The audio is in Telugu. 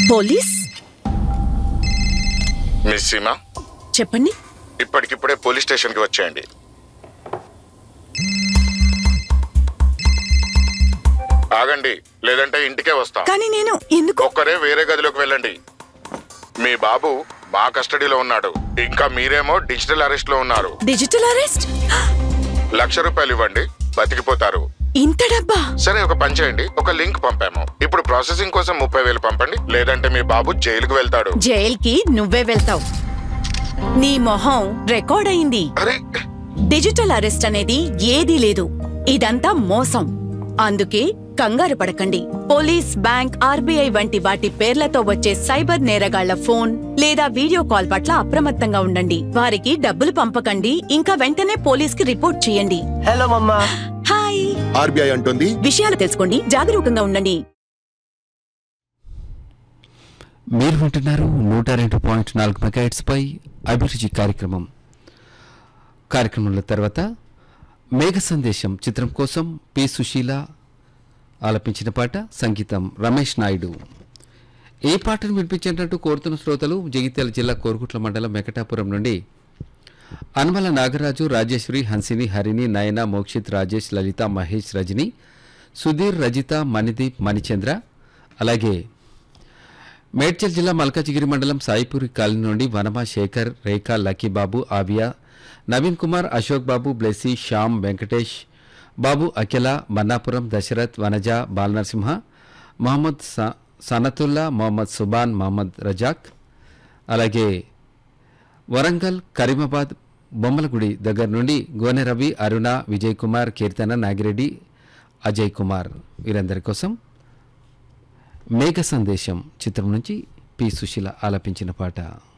పోలీస్ మిస్ సీమా చెప్పండి ఇప్పటికిప్పుడే పోలీస్ స్టేషన్కి వచ్చేయండి ఆగండి లేదంటే ఇంటికే వస్తాం కానీ నేను ఎందుకు ఒక్కరే వేరే గదిలోకి వెళ్ళండి మీ బాబు మా కస్టడీలో ఉన్నాడు ఇంకా మీరేమో డిజిటల్ అరెస్ట్ లో ఉన్నారు డిజిటల్ అరెస్ట్ లక్ష రూపాయలు ఇవ్వండి బతికిపోతారు ఇంత డబ్బా సరే ఒక పని చేయండి ఒక లింక్ పంపాము ఇప్పుడు ప్రాసెసింగ్ కోసం ముప్పై వేలు పంపండి లేదంటే మీ బాబు జైలుకు వెళ్తాడు జైల్కి నువ్వే వెళ్తావు నీ మొహం రికార్డ్ అయింది అరే డిజిటల్ అరెస్ట్ అనేది ఏదీ లేదు ఇదంతా మోసం అందుకే కంగారు పడకండి పోలీస్ బ్యాంక్ ఆర్బీఐ వంటి వాటి పేర్లతో వచ్చే సైబర్ నేరగాళ్ల ఫోన్ లేదా వీడియో కాల్ పట్ల అప్రమత్తంగా ఉండండి వారికి డబ్బులు పంపకండి ఇంకా వెంటనే పోలీస్కి రిపోర్ట్ చేయండి హలో మమ్మా హాయ్ ఆర్బీఐ అంటోంది విషయాలు తెలుసుకోండి జాగరూకంగా ఉండండి మీరు వింటున్నారు నూట రెండు పాయింట్ నాలుగు మెగాహెట్స్ పై అభిరుచి కార్యక్రమం కార్యక్రమంలో తర్వాత మేఘ సందేశం చిత్రం కోసం పి సుశీల ఆలపించిన పాట సంగీతం రమేష్ నాయుడు ఏ పాటను వినిపించేటట్టు కోరుతున్న శ్రోతలు జగిత్యాల జిల్లా కోరుకుట్ల మండలం వెంకటాపురం నుండి అనుమల నాగరాజు రాజేశ్వరి హన్సిని హరిణి నయన మోక్షిత్ రాజేష్ లలిత మహేష్ రజని సుధీర్ రజిత మణిదీప్ మణిచంద్ర అలాగే మేడ్చల్ జిల్లా మల్కాజిగిరి మండలం సాయిపూరి కాలనీ నుండి వనమా శేఖర్ రేఖా లక్కీబాబు ఆవియా నవీన్ కుమార్ అశోక్ బాబు బ్లెస్సీ శ్యామ్ వెంకటేష్ బాబు అఖిల మన్నాపురం దశరథ్ వనజ బాలనరసింహ మహమ్మద్ స- సనతుల్లా మొహమ్మద్ సుబాన్ మహమ్మద్ రజాక్ అలాగే వరంగల్ కరీమాబాద్ బొమ్మలగుడి దగ్గర నుండి గోనె రవి అరుణ విజయ్ కుమార్ కీర్తన నాగిరెడ్డి అజయ్ కుమార్ వీరందరి కోసం మేఘ సందేశం చిత్రం నుంచి పి సుశీల ఆలపించిన పాట